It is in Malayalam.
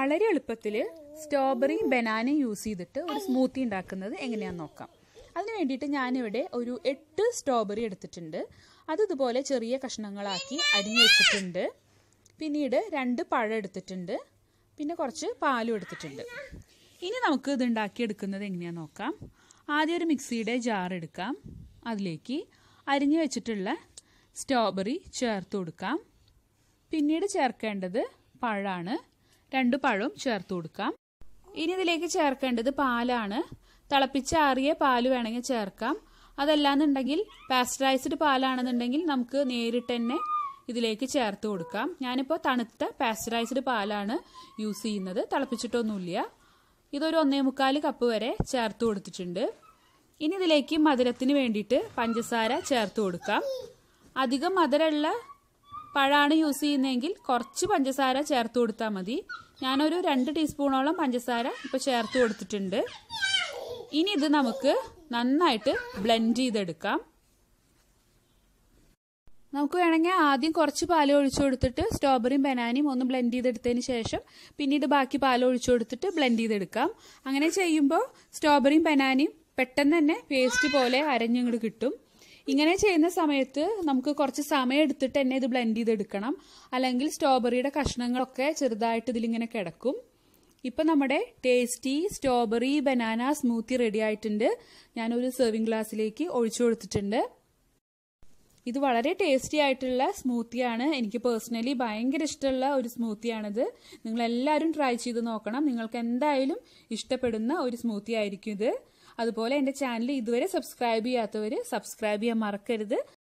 വളരെ എളുപ്പത്തിൽ സ്ട്രോബെറിയും ബനാനയും യൂസ് ചെയ്തിട്ട് ഒരു സ്മൂത്തി ഉണ്ടാക്കുന്നത് എങ്ങനെയാണെന്ന് നോക്കാം അതിന് വേണ്ടിയിട്ട് ഞാനിവിടെ ഒരു എട്ട് സ്ട്രോബെറി എടുത്തിട്ടുണ്ട് അത് ഇതുപോലെ ചെറിയ കഷ്ണങ്ങളാക്കി അരിഞ്ഞു വെച്ചിട്ടുണ്ട് പിന്നീട് രണ്ട് പഴം എടുത്തിട്ടുണ്ട് പിന്നെ കുറച്ച് പാലും എടുത്തിട്ടുണ്ട് ഇനി നമുക്ക് ഇത് ഉണ്ടാക്കിയെടുക്കുന്നത് എങ്ങനെയാണെന്ന് നോക്കാം ആദ്യം ഒരു മിക്സിയുടെ ജാർ എടുക്കാം അതിലേക്ക് അരിഞ്ഞു വെച്ചിട്ടുള്ള സ്ട്രോബെറി ചേർത്ത് കൊടുക്കാം പിന്നീട് ചേർക്കേണ്ടത് പഴമാണ് രണ്ട് പഴവും ചേർത്ത് കൊടുക്കാം ഇനി ഇതിലേക്ക് ചേർക്കേണ്ടത് പാലാണ് തിളപ്പിച്ചാറിയ പാല് വേണമെങ്കിൽ ചേർക്കാം അതല്ലാന്നുണ്ടെങ്കിൽ പാസ്റ്ററൈസ്ഡ് പാലാണെന്നുണ്ടെങ്കിൽ നമുക്ക് നേരിട്ട് തന്നെ ഇതിലേക്ക് ചേർത്ത് കൊടുക്കാം ഞാനിപ്പോൾ തണുത്ത പാസ്റ്ററൈസ്ഡ് പാലാണ് യൂസ് ചെയ്യുന്നത് തിളപ്പിച്ചിട്ടൊന്നുമില്ല ഇതൊരു ഒന്നേ മുക്കാൽ കപ്പ് വരെ ചേർത്ത് കൊടുത്തിട്ടുണ്ട് ഇനി ഇതിലേക്ക് മധുരത്തിന് വേണ്ടിയിട്ട് പഞ്ചസാര ചേർത്ത് കൊടുക്കാം അധികം മധുരമുള്ള പഴമാണ് യൂസ് ചെയ്യുന്നതെങ്കിൽ കുറച്ച് പഞ്ചസാര ചേർത്ത് കൊടുത്താൽ മതി ഞാനൊരു രണ്ട് ടീസ്പൂണോളം പഞ്ചസാര ഇപ്പോൾ ചേർത്ത് കൊടുത്തിട്ടുണ്ട് ഇനി ഇത് നമുക്ക് നന്നായിട്ട് ബ്ലെൻഡ് ചെയ്തെടുക്കാം നമുക്ക് വേണമെങ്കിൽ ആദ്യം കുറച്ച് പാൽ ഒഴിച്ചു കൊടുത്തിട്ട് സ്ട്രോബെറിയും ബനാനയും ഒന്ന് ബ്ലെൻഡ് ചെയ്തെടുത്തതിന് ശേഷം പിന്നീട് ബാക്കി പാൽ ഒഴിച്ചു കൊടുത്തിട്ട് ബ്ലെൻഡ് ചെയ്തെടുക്കാം അങ്ങനെ ചെയ്യുമ്പോൾ സ്ട്രോബെറിയും ബനാനയും പെട്ടെന്ന് തന്നെ പേസ്റ്റ് പോലെ അരഞ്ഞിങ്ങോട്ട് കിട്ടും ഇങ്ങനെ ചെയ്യുന്ന സമയത്ത് നമുക്ക് കുറച്ച് സമയം എടുത്തിട്ട് തന്നെ ഇത് ബ്ലെൻഡ് ചെയ്തെടുക്കണം അല്ലെങ്കിൽ സ്ട്രോബെറിയുടെ കഷ്ണങ്ങളൊക്കെ ചെറുതായിട്ട് ഇതിലിങ്ങനെ കിടക്കും ഇപ്പൊ നമ്മുടെ tasty strawberry banana smoothie ready ആയിട്ടുണ്ട് ഞാനൊരു സെർവിങ് ഗ്ലാസ്സിലേക്ക് ഒഴിച്ചു കൊടുത്തിട്ടുണ്ട് ഇത് വളരെ ടേസ്റ്റി ആയിട്ടുള്ള സ്മൂത്തിയാണ് എനിക്ക് പേഴ്സണലി ഭയങ്കര ഇഷ്ടമുള്ള ഒരു സ്മൂത്തിയാണിത് നിങ്ങൾ എല്ലാവരും ട്രൈ ചെയ്ത് നോക്കണം നിങ്ങൾക്ക് എന്തായാലും ഇഷ്ടപ്പെടുന്ന ഒരു സ്മൂത്തി ആയിരിക്കും ഇത് അതുപോലെ എൻ്റെ ചാനൽ ഇതുവരെ സബ്സ്ക്രൈബ് ചെയ്യാത്തവർ സബ്സ്ക്രൈബ് ചെയ്യാൻ മറക്കരുത്